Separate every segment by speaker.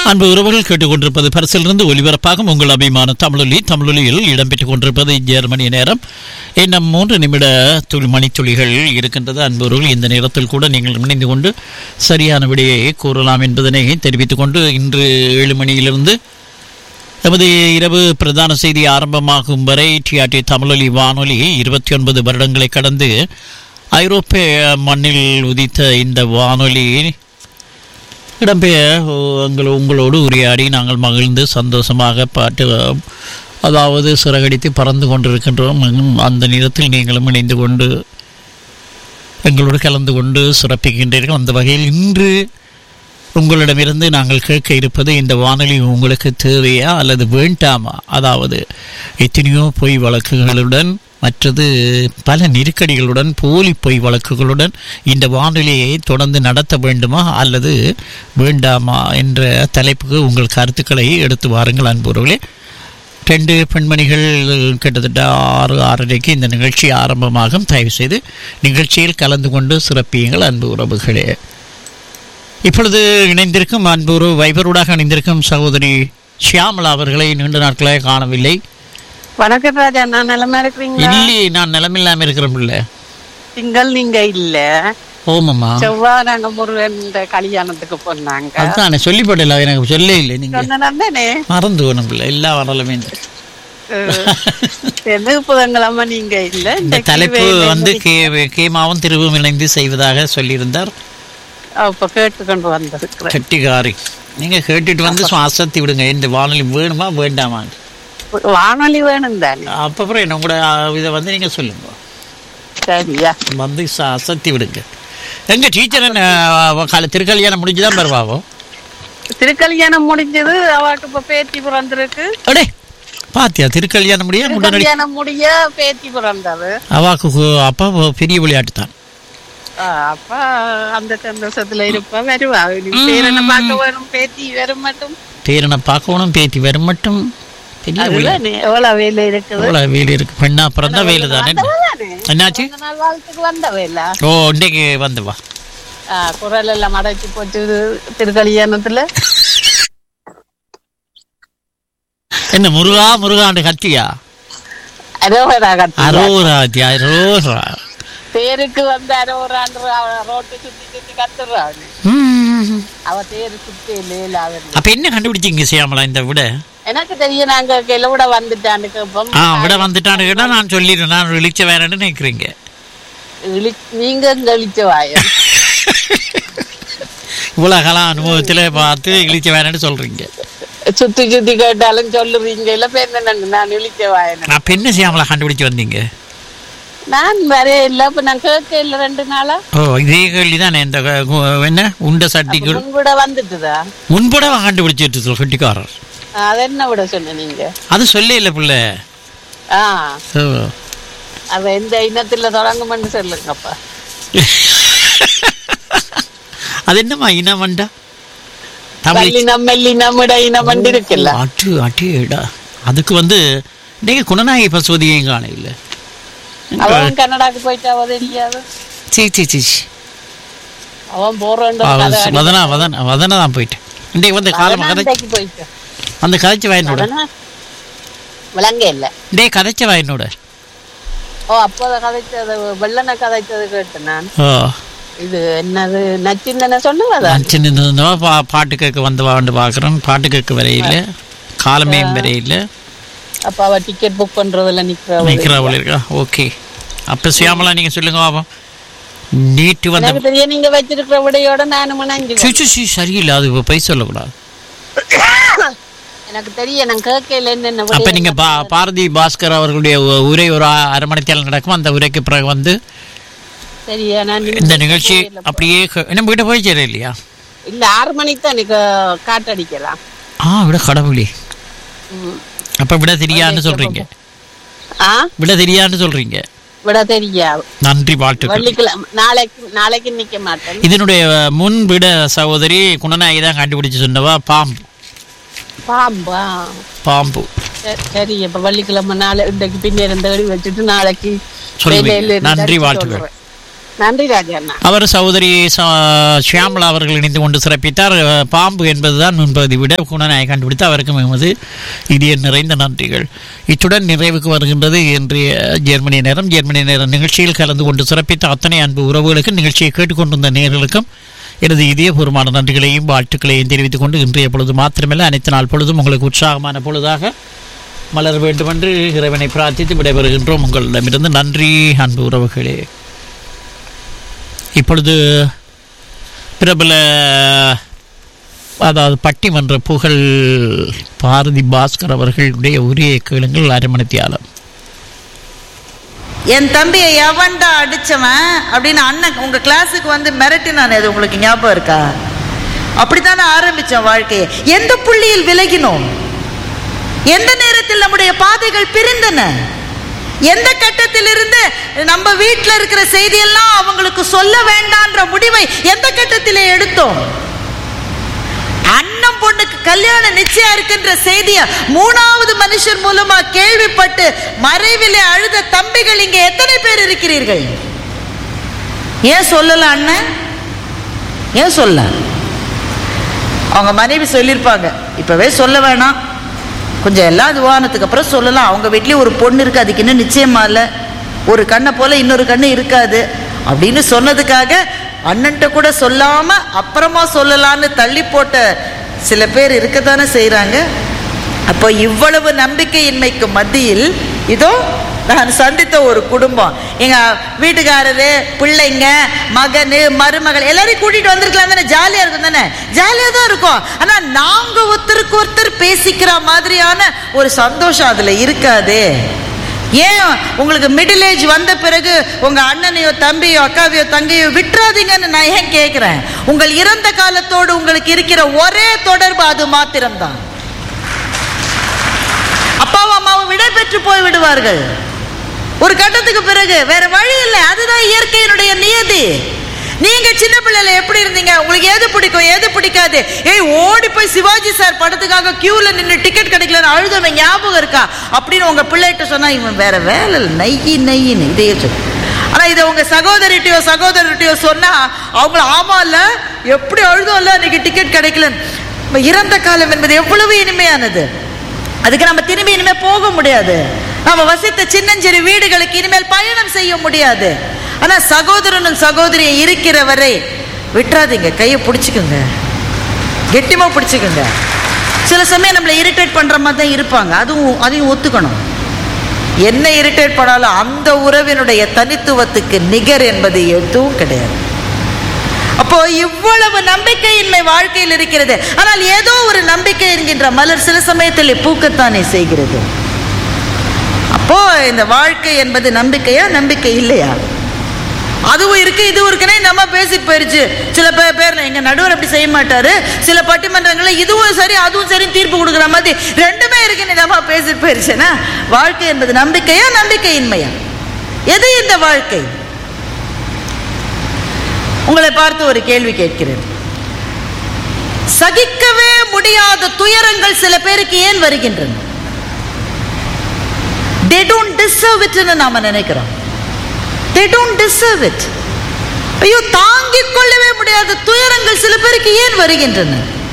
Speaker 1: அன்பு உறவுகள் கேட்டுக்கொண்டிருப்பது பரிசிலிருந்து ஒலிபரப்பாகும் உங்கள் அபிமான தமிழொலி தமிழொலியில் இடம்பெற்றுக் கொண்டிருப்பது ஜெர்மனி நேரம் இன்னும் மூன்று நிமிட துளி மணித்துளிகள் இருக்கின்றது அன்பு உறவுகள் இந்த நேரத்தில் கூட நீங்கள் இணைந்து கொண்டு சரியான விடையை கூறலாம் என்பதனை தெரிவித்துக் கொண்டு இன்று ஏழு மணியிலிருந்து எமது இரவு பிரதான செய்தி ஆரம்பமாகும் வரை டிஆர்டி தமிழொலி வானொலி இருபத்தி ஒன்பது வருடங்களை கடந்து ஐரோப்பிய மண்ணில் உதித்த இந்த வானொலி இடம்பெய உங்கள் உங்களோடு உரையாடி நாங்கள் மகிழ்ந்து சந்தோஷமாக பாட்டு அதாவது சிறகடித்து பறந்து கொண்டிருக்கின்றோம் இன்னும் அந்த நேரத்தில் நீங்களும் இணைந்து கொண்டு எங்களோடு கலந்து கொண்டு சிறப்பிக்கின்றீர்கள் அந்த வகையில் இன்று உங்களிடமிருந்து நாங்கள் கேட்க இருப்பது இந்த வானொலி உங்களுக்கு தேவையா அல்லது வேண்டாமா அதாவது எத்தனையோ பொய் வழக்குகளுடன் மற்றது பல நெருக்கடிகளுடன் போலி பொய் வழக்குகளுடன் இந்த வானொலியை தொடர்ந்து நடத்த வேண்டுமா அல்லது வேண்டாமா என்ற தலைப்புக்கு உங்கள் கருத்துக்களை எடுத்து வாருங்கள் அன்புறவுகளே ரெண்டு பெண்மணிகள் கிட்டத்தட்ட ஆறு ஆறரைக்கு இந்த நிகழ்ச்சி ஆரம்பமாகும் தயவு செய்து நிகழ்ச்சியில் கலந்து கொண்டு சிறப்பியுங்கள் அன்பு உறவுகளே இப்பொழுது இணைந்திருக்கும் அன்பு உறவு வைபரோடாக இணைந்திருக்கும் சகோதரி ஷியாமலா அவர்களை நீண்ட நாட்களாக காணவில்லை
Speaker 2: வணக்கம் ராஜா நான் நிலமா இருக்கிறீங்களா
Speaker 1: இல்லையே நான் நிலமில்லாம இருக்கிறோம் இல்ல
Speaker 2: திங்கள் நீங்க இல்ல
Speaker 1: ஓமம்மா
Speaker 2: செவ்வாய் நாங்க முருகன் இந்த கல்யாணத்துக்கு போனாங்க
Speaker 1: அதுதானே சொல்லிப்படல எனக்கு சொல்லே இல்லை நீங்க
Speaker 2: சொன்னே
Speaker 1: மறந்து போகணும் இல்லை எல்லா வரலுமே
Speaker 2: புதன்கிழமை நீங்க இல்ல
Speaker 1: இந்த தலைப்பு வந்து கே கேமாவும் திருவும் இணைந்து செய்வதாக சொல்லியிருந்தார்
Speaker 2: அப்ப கேட்டுக்கொண்டு வந்திருக்கிறேன்
Speaker 1: கட்டிகாரி நீங்க கேட்டுட்டு வந்து சுவாசத்தி விடுங்க இந்த வானொலி வேணுமா வேண்டாமா
Speaker 2: வானொலி வேணும் தானே
Speaker 1: அப்ப அப்புறம் என்ன கூட இதை வந்து நீங்க சொல்லுங்க
Speaker 2: சரியா
Speaker 1: வந்து ச- அசத்தி விடுங்க எங்க டீச்சர் என்ன கால திருக்கல்யாணம் முடிஞ்சுதான் வருவாவோ
Speaker 2: திருக்கல்யாணம் முடிஞ்சது அவருக்கு இப்ப பேத்தி பிறந்திருக்கு
Speaker 1: அடே பாத்தியா திருக்கல்யாணம் முடிய முன்னாடி
Speaker 2: கல்யாணம் முடிய பேத்தி பிறந்தது
Speaker 1: அவாக்கு கு- அப்பா பெரிய விளையாட்டு தான்
Speaker 2: ஆ, அப்ப அந்த சந்தோஷத்துல இருப்ப வருவா நீ பேரனை பார்க்க வரும் பேத்தி வரும் மட்டும்
Speaker 1: பேரனை பார்க்கணும் பேத்தி வரும் மட்டும் பெரிய
Speaker 2: அதுல
Speaker 1: விளையாட்டு
Speaker 2: நீ எவ்வளவு வேலை இருக்குது
Speaker 1: எவ்வளவு வேலை இருக்கு பெண்ணா பிறந்தா வேலை தானே
Speaker 2: வந்தவதானே?
Speaker 1: என்னாச்சு
Speaker 2: கொஞ்ச நாள் வாழ்த்துக்கு வந்தவ இல்ல
Speaker 1: ஓ இன்னைக்கு வந்து வா
Speaker 2: ஆ, குரல் எல்லாம் அடைச்சு போச்சு திருக்கல்யாணத்துல
Speaker 1: என்ன முருகா முருகாண்டு கத்தியா
Speaker 2: அரோகரா கத்தி
Speaker 1: அரோராத்தி அரோரா
Speaker 2: தேருக்கு வந்து அரோகரான்ற ரோட்டு சுத்தி சுத்தி கத்துறான்
Speaker 1: ம்.
Speaker 2: அவ தேரு சுத்தி இல்ல அவர்
Speaker 1: அப்ப என்ன கண்டுபிடிச்சீங்க சியாமலா இந்த விட
Speaker 2: எனக்கு தெரியும் நாங்க கிளவிட வந்துட்டான்னு கேப்போம்
Speaker 1: ஆ விட வந்துட்டான்னு கேட்டா நான் சொல்லிடுறேன் நான் இழிச்ச வேறன்னு நினைக்கிறீங்க
Speaker 2: இழி- நீங்க கழிச்ச வாயம்
Speaker 1: இவ்வளவு காலம் அனுபவத்துல பார்த்து இழிச்ச வேறன்னு சொல்றீங்க
Speaker 2: சுத்தி சுத்தி கேட்டாலும் சொல்லுறீங்க இல்ல பேர் என்ன நான் இழிச்ச வாயன
Speaker 1: அப்ப என்ன சியாமலா கண்டுபிடிச்சு வந்தீங்க
Speaker 2: நான் வர இல்ல இப்ப நான் கேட்க இல்ல ரெண்டு நாளா
Speaker 1: ஓ இதே கேள்வி தானே இந்த க- கு- என்ன உண்ட சட்டிக்குள்
Speaker 2: முன்கூட வந்துட்டுதா
Speaker 1: முன்பட கண்டுபிடிச்சிட்டு சொல் கட்டிக்காரர்
Speaker 2: அது என்ன விட சொன்ன நீங்க
Speaker 1: அது சொல்ல இல்லை பிள்ளை
Speaker 2: ஆ
Speaker 1: ஓ.
Speaker 2: அவ எந்த இனத்துல தொடங்குமென்னு சொல்லுங்கப்பா
Speaker 1: அது என்னம்மா இனமண்டா தமிழ்
Speaker 2: வல்லினம் மெல்லினம் இட இனம் வந்து இருக்குல்ல
Speaker 1: அட்டு அட்டேடா அதுக்கு வந்து நீங்க குணநாயகி பசுவதியும் காண இல்லை
Speaker 2: அவன் கனடாக்கு போயிட்டு அவ தெரியாது
Speaker 1: சீ சீ சீ சீ.
Speaker 2: அவன் போறோன்ற
Speaker 1: அவ
Speaker 2: கதை அடி-
Speaker 1: வதனா வதனா வதனா தான் போயிட்டேன் இன்றைக்கு வந்து காலம்
Speaker 2: அவன்
Speaker 1: கதை
Speaker 2: அன்றைக்கு போயிட்டு
Speaker 1: அந்த கதைச்ச வாயினோட
Speaker 2: அவனா விளங்க இல்ல
Speaker 1: டேய் கதைச்ச வாயினோட
Speaker 2: ஓ அப்போத கதைச்சது வெள்ளனை கதைச்சது கேட்டு நான்
Speaker 1: ஓ
Speaker 2: இது என்னது நச்சின்னு சொன்னவதா
Speaker 1: நான் சின்ன இருந்தவா பா பாட்டு கேட்க வந்து வாண்டு பார்க்குறேன் பாட்டு கேட்க வரையில காலமேயும் வரையில
Speaker 2: அப்ப அவ டிக்கெட் புக் பண்றதுல நிக்கிறவ
Speaker 1: நிற்கிறவள் இருக்கா ஓகே அப்போ சியாமலா நீங்கள் சொல்லுங்க பாப்போம் நீட்டு வந்த
Speaker 2: எனக்கு தெரியும் நீங்க வச்சிருக்கிற விடையோட நானும் இணைஞ்சு
Speaker 1: சி, சி, சி, சரியில்லை அது இப்போ பை சொல்லக்கூடாது
Speaker 2: எனக்கு தெரியும் நான் கேட்கல என்னென்ன
Speaker 1: அப்ப
Speaker 2: விடை
Speaker 1: நீங்க பா பாரதி பாஸ்கர் அவர்களுடைய உ- உரை ஒரு அ- அரை மணி நேரம் நடக்கும் அந்த உரைக்கு பிறகு வந்து
Speaker 2: சரியா நான்
Speaker 1: இந்த நிகழ்ச்சி அப்படியே க- நம்ம கிட்ட போய் சேர இல்லையா
Speaker 2: இல்ல ஆறு மணிக்கு தான் நீங்க காட்டடிக்கலாம்
Speaker 1: ஆ விட கடவுளே
Speaker 2: ம்.
Speaker 1: அப்ப விட தெரியான்னு சொல்றீங்க
Speaker 2: ஆ
Speaker 1: விட தெரியான்னு சொல்றீங்க
Speaker 2: விட தெரியாது
Speaker 1: நன்றி வாழ்த்துக்கள்
Speaker 2: வெள்ளிக்கிழமை நாளைக்கு நாளைக்கு நிக்க மாட்டேன்
Speaker 1: இதனுடைய முன் விட சகோதரி குணநாயகி தான் கண்டுபிடிச்சு சொன்னவா பாம்பு
Speaker 2: பாம்பா
Speaker 1: பாம்பு
Speaker 2: சரி, சரி இப்ப வெள்ளிக்கிழமை நாளை இன்றைக்கு பின்னர் இந்த வெடி வச்சுட்டு நாளைக்கு
Speaker 1: சொல்லுவீங்க.
Speaker 2: வேலையில இருந்து
Speaker 1: நன்றி
Speaker 2: அடிச்சு
Speaker 1: வாழ்த்துக்கள்.
Speaker 2: சொல்றேன். நன்றி ராஜா அண்ணா
Speaker 1: அவர் சகோதரி ச- ஷியாமளா அவர்கள் இணைந்து கொண்டு சிறப்பித்தார் அஹ், பாம்பு என்பதுதான் முன்பதை விட குணநாயை கண்டுபிடித்து அவருக்கும் எமது இதய நிறைந்த நன்றிகள் இத்துடன் நிறைவுக்கு வருகின்றது இன்றைய ஜெர்மனி நேரம் ஜெர்மனி நேரம் நிகழ்ச்சியில் கலந்து கொண்டு சிறப்பித்த அத்தனை அன்பு உறவுகளுக்கும் நிகழ்ச்சியை கேட்டுக்கொண்டிருந்த நேர்களுக்கும் எனது இதயபூர்வமான நன்றிகளையும் வாழ்த்துக்களையும் தெரிவித்துக் கொண்டு இன்றைய பொழுது மாத்திரமல்ல அனைத்து நாள் பொழுதும் உங்களுக்கு உற்சாகமான பொழுதாக மலர் வேண்டுமென்று இறைவனை பிரார்த்தித்து விடைபெறுகின்றோம் உங்களிடமிருந்து நன்றி அன்பு உறவுகளே இப்பொழுது பிரபல அதாவது பட்டிமன்ற புகழ் பாரதி பாஸ்கர் அவர்களுடைய உரிய கேளுங்கள் அரமணித்தியாலம்
Speaker 3: என் தம்பியை எவன்டா அடிச்சவன் அப்படின்னு அண்ணன் உங்க கிளாஸுக்கு வந்து மிரட்டினானே அது உங்களுக்கு ஞாபகம் இருக்கா அப்படித்தானே ஆரம்பிச்சோம் வாழ்க்கையை எந்த புள்ளியில் விலகினோம் எந்த நேரத்தில் நம்முடைய பாதைகள் பிரிந்தன எந்த கட்டத்தில் இருந்து நம்ம வீட்டில் இருக்கிற செய்தியெல்லாம் அவங்களுக்கு சொல்ல வேண்டான்ற முடிவை எந்த கட்டத்திலே எடுத்தோம் அண்ணன் பொண்ணுக்கு கல்யாணம் நிச்சயம் இருக்கின்ற செய்திய மூணாவது மனுஷன் மூலமா கேள்விப்பட்டு மறைவிலே அழுத தம்பிகள் இங்க எத்தனை பேர் இருக்கிறீர்கள் ஏன் சொல்லல அண்ணன் ஏன் சொல்ல அவங்க மனைவி சொல்லியிருப்பாங்க இப்பவே சொல்ல வேணாம் கொஞ்சம் எல்லாம் இதுவானதுக்கு அப்புறம் சொல்லலாம் அவங்க வீட்லயும் ஒரு பொண்ணு இருக்கு அதுக்கு இன்னும் நிச்சயமா இல்லை ஒரு கண்ணை போல இன்னொரு கண்ணு இருக்காது அப்படின்னு சொன்னதுக்காக அண்ணன்ட்ட கூட சொல்லாம அப்புறமா சொல்லலான்னு தள்ளி போட்ட சில பேர் இருக்கத்தானே செய்றாங்க அப்போ இவ்வளவு நம்பிக்கையின்மைக்கு மத்தியில் இதோ நான் சந்தித்த ஒரு குடும்பம் எங்க வீட்டுக்காரரு பிள்ளைங்க மகனு மருமகள் எல்லாரையும் கூட்டிட்டு வந்திருக்கலாம் தானே ஜாலியா இருக்கும் தானே ஜாலியா தான் இருக்கும் ஆனா நாங்க ஒருத்தருக்கு ஒருத்தர் பேசிக்கிற மாதிரியான ஒரு சந்தோஷம் அதுல இருக்காதே ஏன் உங்களுக்கு மிடில் ஏஜ் வந்த பிறகு உங்க அண்ணனையோ தம்பியோ அக்காவையோ தங்கையோ விட்டுறாதீங்கன்னு நான் ஏன் கேட்கிறேன் உங்கள் இறந்த காலத்தோடு உங்களுக்கு இருக்கிற ஒரே தொடர்பு அது மாத்திரம்தான் அப்பாவும் அம்மாவும் விடை பெற்று போய் விடுவார்கள் ஒரு கட்டத்துக்கு பிறகு வேற வழி இல்லை அதுதான் இயற்கையினுடைய நியதி நீங்க சின்ன பிள்ளைல எப்படி இருந்தீங்க உங்களுக்கு எது பிடிக்கும் எது பிடிக்காது ஏய் ஓடி போய் சிவாஜி சார் படத்துக்காக கியூல நின்று டிக்கெட் கிடைக்கலன்னு அழுதவன் ஞாபகம் இருக்கா அப்படின்னு உங்க பிள்ளைகிட்ட சொன்னா இவன் வேற வேலை இல்லை நெய்யி நெய்யின்னு இதையே சொல்லு ஆனா இதை உங்க சகோதரிட்டையோ சகோதரர்கிட்டயோ சொன்னா அவங்கள ஆமா இல்ல எப்படி அழுதோம் இல்ல இன்னைக்கு டிக்கெட் கிடைக்கலன்னு இப்ப இறந்த காலம் என்பது எவ்வளவு இனிமையானது அதுக்கு நம்ம திரும்பி இனிமேல் போக முடியாது நம்ம வசித்த சின்னஞ்சிறு வீடுகளுக்கு இனிமேல் பயணம் செய்ய முடியாது ஆனா சகோதரனும் சகோதரியும் இருக்கிற வரை விட்டுறாதீங்க கையை பிடிச்சிக்குங்க கெட்டிமா பிடிச்சிக்குங்க சில சமயம் நம்மளை இரிட்டேட் பண்ற மாதிரி தான் இருப்பாங்க அதுவும் அதையும் ஒத்துக்கணும் என்ன இரிட்டேட் பண்ணாலும் அந்த உறவினுடைய தனித்துவத்துக்கு நிகர் என்பது எதுவும் கிடையாது அப்போ இவ்வளவு நம்பிக்கையின்மை வாழ்க்கையில் இருக்கிறது ஆனால் ஏதோ ஒரு நம்பிக்கை என்கின்ற மலர் சில சமயத்தில் பூக்கத்தானே செய்கிறது அப்போ இந்த வாழ்க்கை என்பது நம்பிக்கையா நம்பிக்கை இல்லையா அதுவும் இருக்கு இதுவும் இருக்குன்னே நம்ம பேசி போயிருச்சு சில பேர் பேர் எங்க நடுவர் அப்படி செய்ய மாட்டாரு சில பட்டிமன்றங்கள்ல இதுவும் சரி அதுவும் சரி தீர்ப்பு கொடுக்குற மாதிரி ரெண்டுமே இருக்குன்னு நம்ம பேசி போயிருச்சுன்னா வாழ்க்கை என்பது நம்பிக்கையா நம்பிக்கையின்மையா எது இந்த வாழ்க்கை உங்களை பார்த்து ஒரு கேள்வி கேட்கிறேன் சகிக்கவே முடியாத துயரங்கள் சில பேருக்கு ஏன் வருகின்றன they don't deserve it ன்னு நாம நினைக்கிறோம் they don't deserve it ஐயோ தாங்கிக் கொள்ளவே முடியாத துயரங்கள் சில பேருக்கு ஏன் வருகின்றன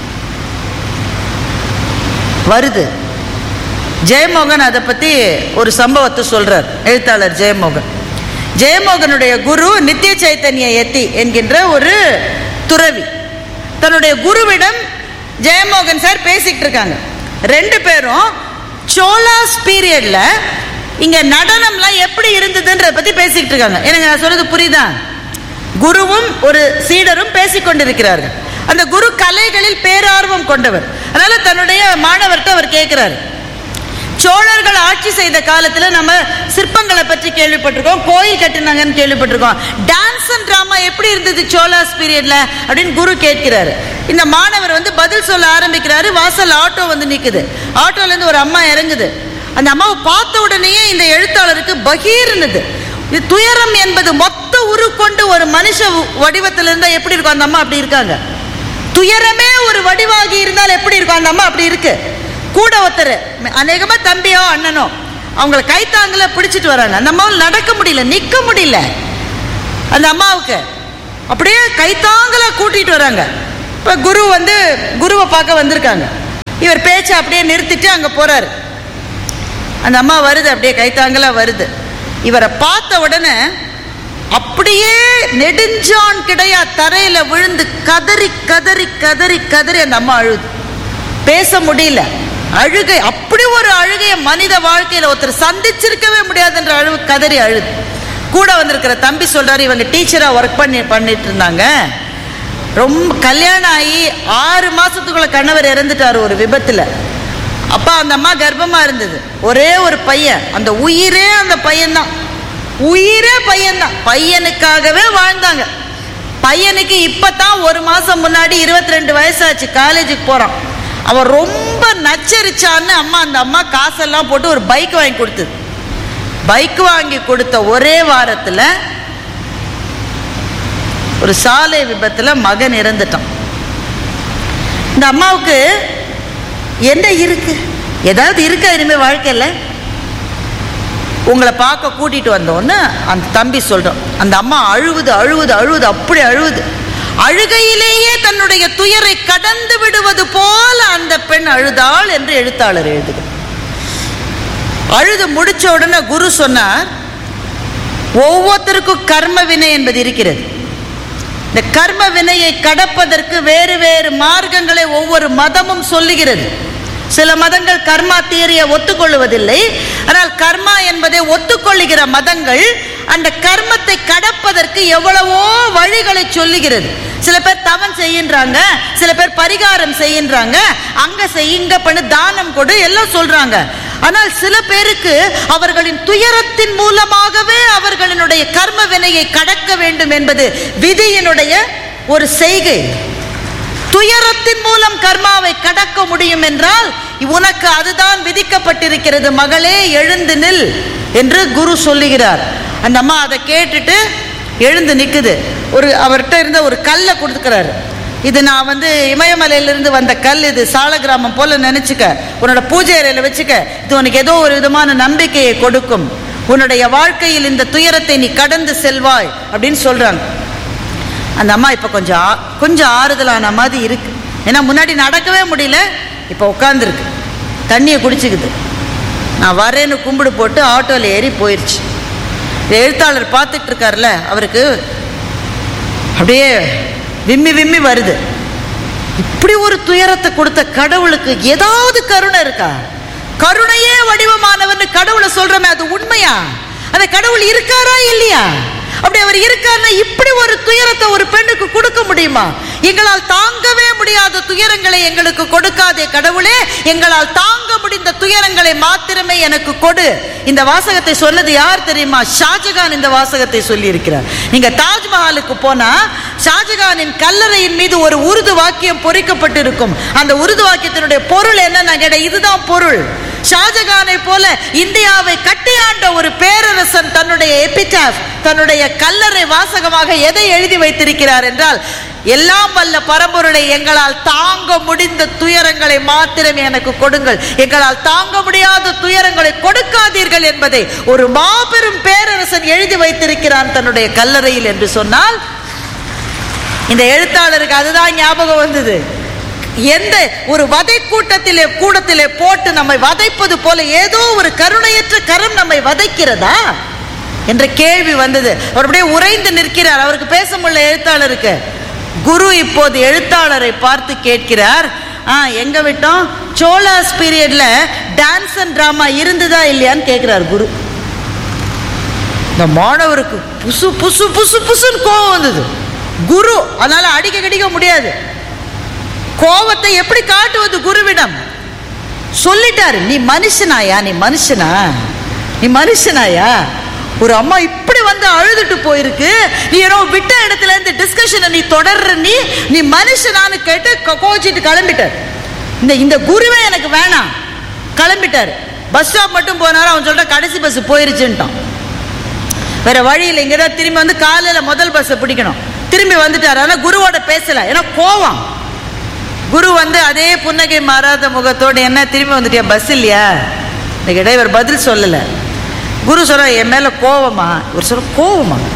Speaker 3: வருது ஜெயமோகன் அதை பத்தி ஒரு சம்பவத்தை சொல்றார் எழுத்தாளர் ஜெயமோகன் ஜெயமோகனுடைய குரு நித்திய சைத்தன்ய யத்தி என்கின்ற ஒரு துறவி தன்னுடைய குருவிடம் ஜெயமோகன் சார் பேசிக்கிட்டு இருக்காங்க ரெண்டு பேரும் சோலாஸ் பீரியட்ல இங்க நடனம்லாம் எப்படி இருந்ததுன்றத பத்தி பேசிக்கிட்டு இருக்காங்க எனக்கு நான் சொல்றது புரியுதா குருவும் ஒரு சீடரும் பேசிக் கொண்டிருக்கிறார்கள் அந்த குரு கலைகளில் பேரார்வம் கொண்டவர் அதனால தன்னுடைய மாணவர்கிட்ட அவர் கேட்கிறாரு சோழர்கள் ஆட்சி செய்த காலத்துல நம்ம சிற்பங்களை பற்றி கேள்விப்பட்டிருக்கோம் கோயில் கட்டினாங்கன்னு கேள்விப்பட்டிருக்கோம் டான்ஸ் அண்ட் டிராமா எப்படி இருந்தது சோலாஸ் பீரியட்ல அப்படின்னு குரு கேட்கிறாரு இந்த மாணவர் வந்து பதில் சொல்ல ஆரம்பிக்கிறாரு வாசல் ஆட்டோ வந்து நிக்குது ஆட்டோல இருந்து ஒரு அம்மா இறங்குது அந்த அம்மாவை பார்த்த உடனேயே இந்த எழுத்தாளருக்கு பகீர்னுது இது துயரம் என்பது மொத்த உரு கொண்டு ஒரு மனுஷ வடிவத்தில் இருந்தா எப்படி இருக்கும் அந்த அம்மா அப்படி இருக்காங்க துயரமே ஒரு வடிவாகி இருந்தால் எப்படி இருக்கும் அந்த அம்மா அப்படி இருக்கு கூட ஒருத்தர் அநேகமா தம்பியோ அண்ணனோ அவங்கள கைத்தாங்கல பிடிச்சிட்டு வராங்க அந்த அம்மாவால் நடக்க முடியல நிக்க முடியல அந்த அம்மாவுக்கு அப்படியே கைத்தாங்கலா கூட்டிட்டு வராங்க இப்போ குரு வந்து குருவை பார்க்க வந்திருக்காங்க இவர் பேச்சை அப்படியே நிறுத்திட்டு அங்கே போறாரு அந்த அம்மா வருது அப்படியே கைத்தாங்கலா வருது இவரை பார்த்த உடனே அப்படியே நெடுஞ்சான் கிடையா தரையில விழுந்து கதறி கதறி கதறி கதறி அந்த அம்மா அழுது பேச முடியல அழுகை அப்படி ஒரு அழுகைய மனித வாழ்க்கையில ஒருத்தர் சந்திச்சிருக்கவே முடியாதுன்ற அழுவு கதறி அழுது கூட வந்திருக்கிற தம்பி சொல்றாரு இவங்க டீச்சரா ஒர்க் பண்ணி பண்ணிட்டு இருந்தாங்க ரொம்ப கல்யாணம் ஆகி ஆறு மாசத்துக்குள்ள கணவர் இறந்துட்டாரு ஒரு விபத்துல அப்பா அந்த அம்மா கர்ப்பமா இருந்தது ஒரே ஒரு பையன் அந்த உயிரே அந்த பையன்தான் உயிரே பையன்தான் பையனுக்காகவே வாழ்ந்தாங்க பையனுக்கு இப்பதான் ஒரு மாசம் முன்னாடி இருபத்தி ரெண்டு வயசாச்சு காலேஜுக்கு போறான் அவன் ரொம்ப நச்சரிச்சான்னு அம்மா அந்த அம்மா காசெல்லாம் போட்டு ஒரு பைக் வாங்கி கொடுத்தது பைக் வாங்கி கொடுத்த ஒரே வாரத்துல ஒரு சாலை விபத்துல மகன் இறந்துட்டான் இந்த அம்மாவுக்கு என்ன இருக்கு ஏதாவது இருக்கா இனிமே வாழ்க்கையில உங்களை பார்க்க கூட்டிட்டு வந்தோன்னு அந்த தம்பி சொல்றோம் அந்த அம்மா அழுவுது அழுவுது அழுவுது அப்படி அழுவுது அழுகையிலேயே தன்னுடைய துயரை கடந்து விடுவது போல அந்த பெண் அழுதாள் என்று எழுத்தாளர் எழுதுகிறார் அழுது முடிச்ச உடனே குரு சொன்னார் ஒவ்வொருத்தருக்கும் கர்ம வினை என்பது இருக்கிறது இந்த கர்ம வினையை கடப்பதற்கு வேறு வேறு மார்க்கங்களை ஒவ்வொரு மதமும் சொல்லுகிறது சில மதங்கள் கர்மா தியரியை ஒத்துக்கொள்வதில்லை ஆனால் கர்மா என்பதை ஒத்துக்கொள்ளுகிற மதங்கள் அந்த கர்மத்தை கடப்பதற்கு எவ்வளவோ வழிகளை சொல்லுகிறது சில பேர் தவன் செய்கின்றாங்க சில பேர் பரிகாரம் செய்கின்றாங்க அங்க செய் இங்க பண்ணு தானம் கொடு எல்லாம் சொல்றாங்க ஆனால் சில பேருக்கு அவர்களின் துயரத்தின் மூலமாகவே அவர்களினுடைய கர்ம வினையை கடக்க வேண்டும் என்பது விதியினுடைய ஒரு செய்கை துயரத்தின் மூலம் கர்மாவை கடக்க முடியும் என்றால் உனக்கு அதுதான் விதிக்கப்பட்டிருக்கிறது மகளே எழுந்து நில் என்று குரு சொல்லுகிறார் அந்த அம்மா அதை கேட்டுட்டு எழுந்து நிக்குது ஒரு அவர்கிட்ட இருந்த ஒரு கல்லை கொடுத்துக்கிறாரு இது நான் வந்து இமயமலையிலிருந்து வந்த கல் இது சால கிராமம் போல நினைச்சுக்க உன்னோட பூஜை அறையில வச்சுக்க இது உனக்கு ஏதோ ஒரு விதமான நம்பிக்கையை கொடுக்கும் உன்னுடைய வாழ்க்கையில் இந்த துயரத்தை நீ கடந்து செல்வாய் அப்படின்னு சொல்றாங்க அந்த அம்மா இப்போ கொஞ்சம் ஆ- கொஞ்சம் ஆறுதலான மாதிரி இருக்கு ஏன்னா முன்னாடி நடக்கவே முடியல இப்போ உட்காந்துருக்கு தண்ணியை குடிச்சுக்குது நான் வரேன்னு கும்பிடு போட்டு ஆட்டோவில் ஏறி போயிடுச்சு இந்த எழுத்தாளர் பார்த்துட்டு இருக்கார்ல அவருக்கு அப்படியே விம்மி விம்மி வருது இப்படி ஒரு துயரத்தை கொடுத்த கடவுளுக்கு ஏதாவது கருணை இருக்கா கருணையே வடிவமானவன் கடவுளை சொல்றமே அது உண்மையா அந்த கடவுள் இருக்காரா இல்லையா அப்படி அவர் இருக்காருன்னா இப்படி ஒரு துயரத்தை ஒரு பெண்ணுக்கு கொடுக்க முடியுமா எங்களால் தாங்கவே முடியாத துயரங்களை எங்களுக்கு கொடுக்காதே கடவுளே எங்களால் தாங்க முடிந்த துயரங்களை மாத்திரமே எனக்கு கொடு இந்த வாசகத்தை சொன்னது யார் தெரியுமா ஷாஜகான் இந்த வாசகத்தை சொல்லி இருக்கிறார் நீங்க தாஜ்மஹாலுக்கு போனா ஷாஜகானின் கல்லறையின் மீது ஒரு உருது வாக்கியம் பொறிக்கப்பட்டிருக்கும் அந்த உருது வாக்கியத்தினுடைய பொருள் என்ன நான் கேட்டேன் இதுதான் பொருள் ஷாஜகானை போல இந்தியாவை கட்டியாண்ட ஒரு பேரரசன் தன்னுடைய எபிடாஃப் தன்னுடைய கல்லறை வாசகமாக எதை எழுதி வைத்திருக்கிறார் என்றால் எல்லாம் வல்ல பரம்பொருளை எங்களால் தாங்க முடிந்த துயரங்களை மாத்திரம் எனக்கு கொடுங்கள் எங்களால் தாங்க முடியாத துயரங்களை கொடுக்காதீர்கள் என்பதை ஒரு மாபெரும் பேரரசன் எழுதி வைத்திருக்கிறான் தன்னுடைய கல்லறையில் என்று சொன்னால் இந்த எழுத்தாளருக்கு அதுதான் ஞாபகம் வந்தது எந்த ஒரு வதை கூட்டத்திலே கூடத்திலே போட்டு நம்மை வதைப்பது போல ஏதோ ஒரு கருணையற்ற கரம் நம்மை வதைக்கிறதா என்ற கேள்வி வந்தது அவர் அப்படியே உறைந்து நிற்கிறார் அவருக்கு பேச முடியல எழுத்தாளருக்கு குரு இப்போது எழுத்தாளரை பார்த்து கேட்கிறார் ஆ எங்க விட்டோம் சோலாஸ் பீரியட்ல டான்ஸ் அண்ட் டிராமா இருந்ததா இல்லையான்னு கேட்கிறார் குரு இந்த மாணவருக்கு புசு புசு புசு புசுன்னு கோவம் வந்தது குரு அதனால அடிக்க கடிக்க முடியாது கோவத்தை எப்படி காட்டுவது குருவிடம் சொல்லிட்டாரு நீ மனுஷனாயா நீ மனுஷனா நீ மனுஷனாயா ஒரு அம்மா இப்படி வந்து அழுதுட்டு போயிருக்கு நீ ஏதோ விட்ட இடத்துல இருந்து டிஸ்கஷனை நீ தொடர்ற நீ நீ மனுஷனான்னு கேட்டு கொ- கோச்சிட்டு கிளம்பிட்டார் இந்த இந்த குருவே எனக்கு வேணாம் கிளம்பிட்டார் பஸ் ஸ்டாப் மட்டும் போனாரு அவன் சொல்ற கடைசி பஸ் போயிருச்சுன்ட்டான் வேற வழியில் இங்க தான் திரும்பி வந்து காலையில முதல் பஸ்ஸை பிடிக்கணும் திரும்பி வந்துட்டாரு ஆனா குருவோட பேசல ஏன்னா கோவம் குரு வந்து அதே புன்னகை மாறாத முகத்தோடு என்ன திரும்பி வந்துட்டியா பஸ் இல்லையா இந்த இடைவர் பதில் சொல்லல குரு சொல்ற என் மேல கோவமா ஒரு சொல்ற கோவமா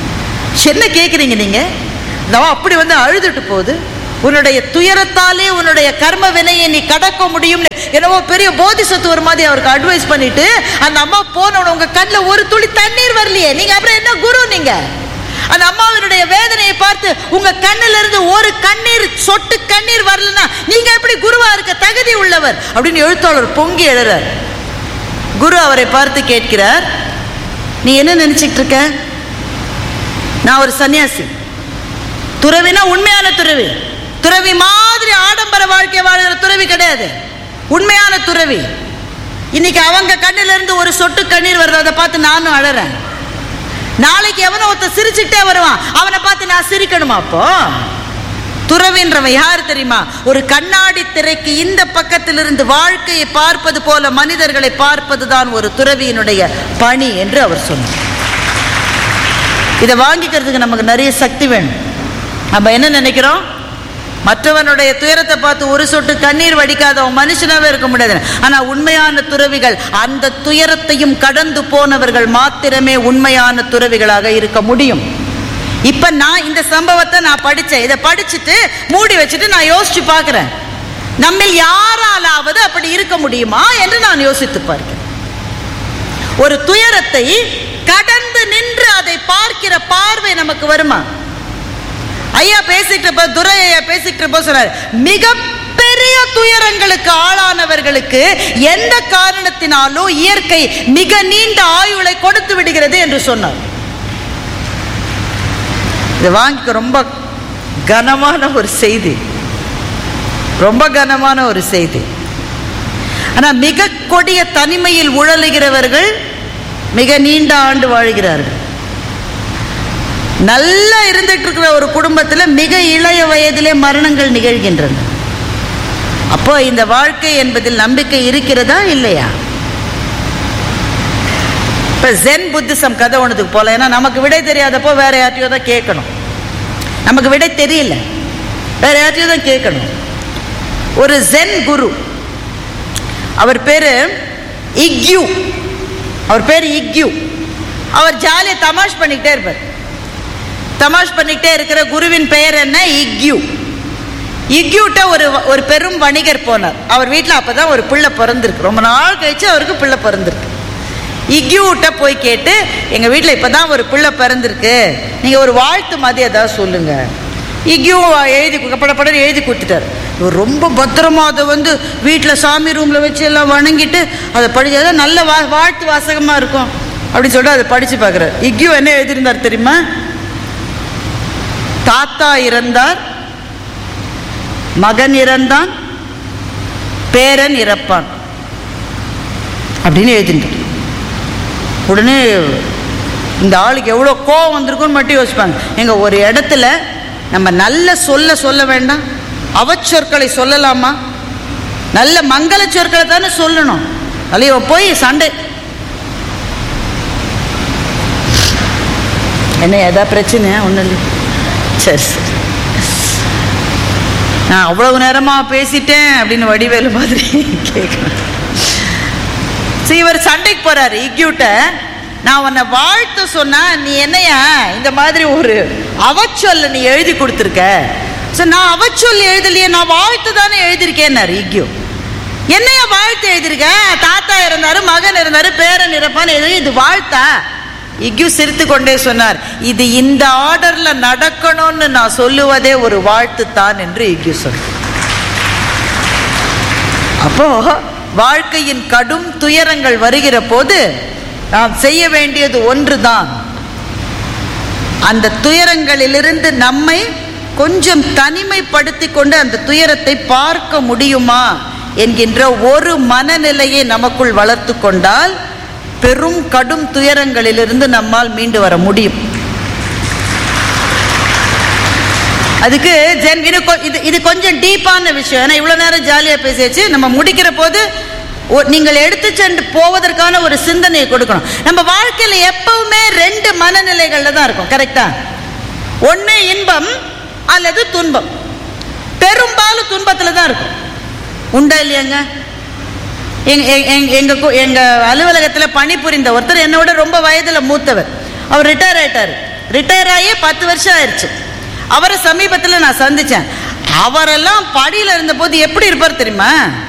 Speaker 3: என்ன கேட்குறீங்க நீங்க இந்த அப்படி வந்து அழுதுட்டு போகுது உன்னுடைய துயரத்தாலே உன்னுடைய கர்ம வினையை நீ கடக்க முடியும்னு என்னவோ பெரிய போதிசத்துவர் மாதிரி அவருக்கு அட்வைஸ் பண்ணிட்டு அந்த அம்மா போனவன உங்க கண்ணில் ஒரு துளி தண்ணீர் வரலையே நீங்க அப்புறம் என்ன குரு நீங்க அந்த அம்மாவினுடைய வேதனையை பார்த்து உங்க கண்ணில இருந்து ஒரு கண்ணீர் சொட்டு கண்ணீர் வரலன்னா நீங்க எப்படி குருவா இருக்க தகுதி உள்ளவர் அப்படின்னு எழுத்தாளர் பொங்கி எழுறார் குரு அவரை பார்த்து கேட்கிறார் நீ என்ன நினைச்சிட்டு இருக்க நான் ஒரு சன்னியாசி துறவினா உண்மையான துறவி துறவி மாதிரி ஆடம்பர வாழ்க்கை வாழ்கிற துறவி கிடையாது உண்மையான துறவி இன்னைக்கு அவங்க கண்ணில இருந்து ஒரு சொட்டு கண்ணீர் வருது அதை பார்த்து நானும் அழறேன் நாளைக்கு எவனோ ஒருத்தன் சிரிச்சுக்கிட்டே வருவான் அவனை பார்த்து நான் சிரிக்கணுமா அப்போ துறவின்றவன் யார் தெரியுமா ஒரு கண்ணாடி திரைக்கு இந்த பக்கத்திலிருந்து வாழ்க்கையை பார்ப்பது போல மனிதர்களை பார்ப்பதுதான் ஒரு துறவியினுடைய பணி என்று அவர் சொன்னார் இதை வாங்கிக்கிறதுக்கு நமக்கு நிறைய சக்தி வேணும் நம்ம என்ன நினைக்கிறோம் மற்றவனுடைய துயரத்தை பார்த்து ஒரு சொட்டு கண்ணீர் வடிக்காதவன் மனுஷனாவே இருக்க முடியாது ஆனா உண்மையான துறவிகள் அந்த துயரத்தையும் கடந்து போனவர்கள் மாத்திரமே உண்மையான துறவிகளாக இருக்க முடியும் இப்ப நான் இந்த சம்பவத்தை நான் படிச்சேன் இதை படிச்சுட்டு மூடி வச்சுட்டு நான் யோசிச்சு பார்க்கிறேன் நம்மில் யாராலாவது அப்படி இருக்க முடியுமா என்று நான் யோசித்து பார்க்கிறேன் ஒரு துயரத்தை கடந்து நின்று அதை பார்க்கிற பார்வை நமக்கு வருமா ஐயா பேசிட்டு இருப்ப துரை ஐயா பேசிட்டு இருப்ப சொன்னார் மிக பெரிய துயரங்களுக்கு ஆளானவர்களுக்கு எந்த காரணத்தினாலும் இயற்கை மிக நீண்ட ஆயுளை கொடுத்து விடுகிறது என்று சொன்னார் இது வாங்கிக்க ரொம்ப கனமான ஒரு செய்தி ரொம்ப கனமான ஒரு செய்தி ஆனா மிக கொடிய தனிமையில் உழலுகிறவர்கள் மிக நீண்ட ஆண்டு வாழ்கிறார்கள் நல்லா இருந்துட்டு இருக்கிற ஒரு குடும்பத்தில் மிக இளைய வயதிலே மரணங்கள் நிகழ்கின்றன அப்போ இந்த வாழ்க்கை என்பதில் நம்பிக்கை இருக்கிறதா இல்லையா இப்போ ஜென் புத்திசம் கதை ஒன்றுக்கு போல ஏன்னா நமக்கு விடை தெரியாதப்போ வேற யார்ட்டையோ தான் கேட்கணும் நமக்கு விடை தெரியல வேற யார்ட்டையோ தான் கேட்கணும் ஒரு ஜென் குரு அவர் பேரு இக்யூ அவர் பேர் இக்யூ அவர் ஜாலியாக தமாஷ் பண்ணிக்கிட்டே இருப்பார் தமாஷ் பண்ணிக்கிட்டே இருக்கிற குருவின் பெயர் என்ன இக்யூ இக்யூட்ட ஒரு ஒரு பெரும் வணிகர் போனார் அவர் வீட்டில் அப்போ தான் ஒரு பிள்ளை பிறந்திருக்கு ரொம்ப நாள் கழிச்சு அவருக்கு பிள்ளை பிறந்திருக்கு இக்யூட்ட போய் கேட்டு எங்கள் வீட்டில் இப்போ தான் ஒரு பிள்ளை பிறந்திருக்கு நீங்கள் ஒரு வாழ்த்து மாதிரி ஏதாவது சொல்லுங்கள் இக்யூ எழுதி படப்படம் எழுதி கொடுத்துட்டார் இவர் ரொம்ப பத்திரமா அதை வந்து வீட்டில் சாமி ரூமில் வச்சு எல்லாம் வணங்கிட்டு அதை படிச்சா நல்ல வா வாழ்த்து வாசகமாக இருக்கும் அப்படின்னு சொல்லிட்டு அதை படித்து பார்க்குறாரு இக்யூ என்ன எழுதியிருந்தார் தெரியுமா தாத்தா இறந்தார் மகன் இறந்தான் பேரன் இறப்பான் அப்படின்னு எழுதிட்டார் உடனே இந்த ஆளுக்கு எவ்வளோ கோவம் வந்திருக்குன்னு மட்டும் யோசிப்பாங்க எங்க ஒரு இடத்துல நம்ம நல்ல சொல்ல சொல்ல வேண்டாம் அவச்சொற்களை சொல்லலாமா நல்ல மங்கள சொற்களை தானே சொல்லணும் அல்லையோ போய் சண்டை என்ன ஏதா பிரச்சனை ஒன்றும் இல்லை சரி சரி நான் அவ்வளவு நேரமாக பேசிட்டேன் அப்படின்னு வடிவேலு மாதிரி கேட்குறேன் சரி இவர் சண்டைக்கு போறாரு இக்யூட்ட நான் உன்னை வாழ்த்து சொன்னா நீ என்னையா இந்த மாதிரி ஒரு அவச்சொல்ல நீ எழுதி கொடுத்துருக்க சரி நான் அவச்சொல் எழுதலையே நான் வாழ்த்து தானே எழுதியிருக்கேன்னாரு இக்யூ என்னையா வாழ்த்து எழுதியிருக்க தாத்தா இருந்தாரு மகன் இருந்தாரு பேரன் இறப்பான்னு எழுதி இது வாழ்த்தா இக்யூ சிரித்து கொண்டே சொன்னார் இது இந்த ஆர்டர்ல நடக்கணும்னு நான் சொல்லுவதே ஒரு வாழ்த்து தான் என்று இக்யூ சொன்னார் அப்போ வாழ்க்கையின் கடும் துயரங்கள் வருகிற போது நாம் செய்ய வேண்டியது ஒன்றுதான் அந்த துயரங்களிலிருந்து நம்மை கொஞ்சம் தனிமைப்படுத்தி கொண்டு அந்த துயரத்தை பார்க்க முடியுமா என்கின்ற ஒரு மனநிலையை நமக்குள் வளர்த்து கொண்டால் பெரும் கடும் துயரங்களிலிருந்து நம்மால் மீண்டு வர முடியும் அதுக்கு ஜென் இது கொ- இது இது கொஞ்சம் டீப்பான விஷயம் ஏன்னா இவ்வளோ நேரம் ஜாலியாக பேசியாச்சு நம்ம முடிக்கிற போது ஒ- நீங்கள் எடுத்து சென்று போவதற்கான ஒரு சிந்தனையை கொடுக்கணும் நம்ம வாழ்க்கையில் எப்பவுமே ரெண்டு மனநிலைகளில் தான் இருக்கும் கரெக்டா ஒன்று இன்பம் அல்லது துன்பம் பெரும்பாலும் துன்பத்தில் தான் இருக்கும் உண்டா இல்லையாங்க எங்க எங்க- எங்க- எங்க கு- எங்க அலுவலகத்தில் பணிபுரிந்த ஒருத்தர் என்னை விட ரொம்ப வயதில் மூத்தவர் அவர் ரிட்டையர் ஆயிட்டார் ரிட்டையர் ஆகி பத்து வருஷம் ஆயிடுச்சு அவரை சமீபத்தில் நான் சந்திச்சேன் அவரெல்லாம் படியில் இருந்தபோது எப்படி இருப்பார் தெரியுமா